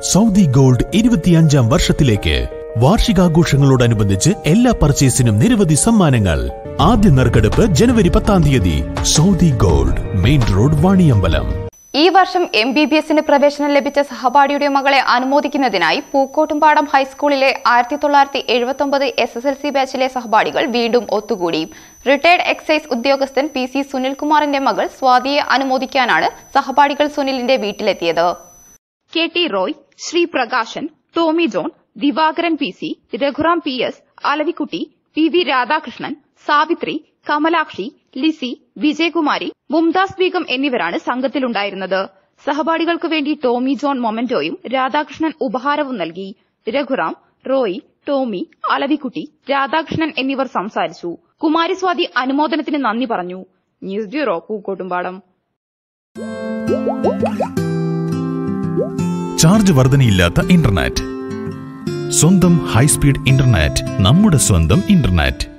Saudi gold ഇരുപത്തിയഞ്ചാം വർഷത്തിലേക്ക് വാർഷികാഘോഷങ്ങളോടനുബന്ധിച്ച് എല്ലാ പർച്ചേസിനും നിരവധി സമ്മാനങ്ങൾ ആദ്യ നറുക്കെടുപ്പ് ജനുവരി പത്താം തീയതി Saudi gold main road Vaniyambalam ഈ വർഷം എം ബി ബി എസിന് പ്രവേശനം ലഭിച്ച സഹപാഠിയുടെ മകളെ അനുമോദിക്കുന്നതിനായി പൂക്കോട്ടുംപാടം ഹൈസ്കൂളിലെ ആയിരത്തി തൊള്ളായിരത്തി എഴുപത്തി ഒമ്പത് എസ് എസ് എൽ സി ബാച്ചിലെ സഹപാഠികൾ വീണ്ടും ഒത്തുകൂടി റിട്ടയർഡ് എക്സൈസ് ഉദ്യോഗസ്ഥൻ പി സി സുനിൽകുമാറിന്റെ മകൾ സ്വാതിയെ അനുമോദിക്കാനാണ് സഹപാഠികൾ സുനിലിന്റെ വീട്ടിലെത്തിയത് K T Roy Sreeprakashan Tomy John Divakaran P C Raghuram P S Alavikutty P V Radhakrishnan Savithri Kamalakshi Lissy Vijayakumari Mumtaz Beegum എന്നിവരാണ് സംഘത്തിലുണ്ടായിരുന്നത് സഹപാഠികൾക്ക് വേണ്ടി ടോമി ജോൺ മൊമന്റോയും രാധാകൃഷ്ണൻ ഉപഹാരവും നൽകി രഘുറാം റോയ് ടോമി അലവിക്കുട്ടി രാധാകൃഷ്ണൻ എന്നിവർ സംസാരിച്ചു കുമാരിസ്വാതി അനുമോദനത്തിന് നന്ദി പറഞ്ഞു ന്യൂസ് ബ്യൂറോ പൂക്കോട്ടുംപാടം ചാർജ് വർധനയില്ലാത്ത ഇന്റർനെറ്റ് സ്വന്തം ഹൈസ്പീഡ് ഇന്റർനെറ്റ് നമ്മുടെ സ്വന്തം ഇന്റർനെറ്റ്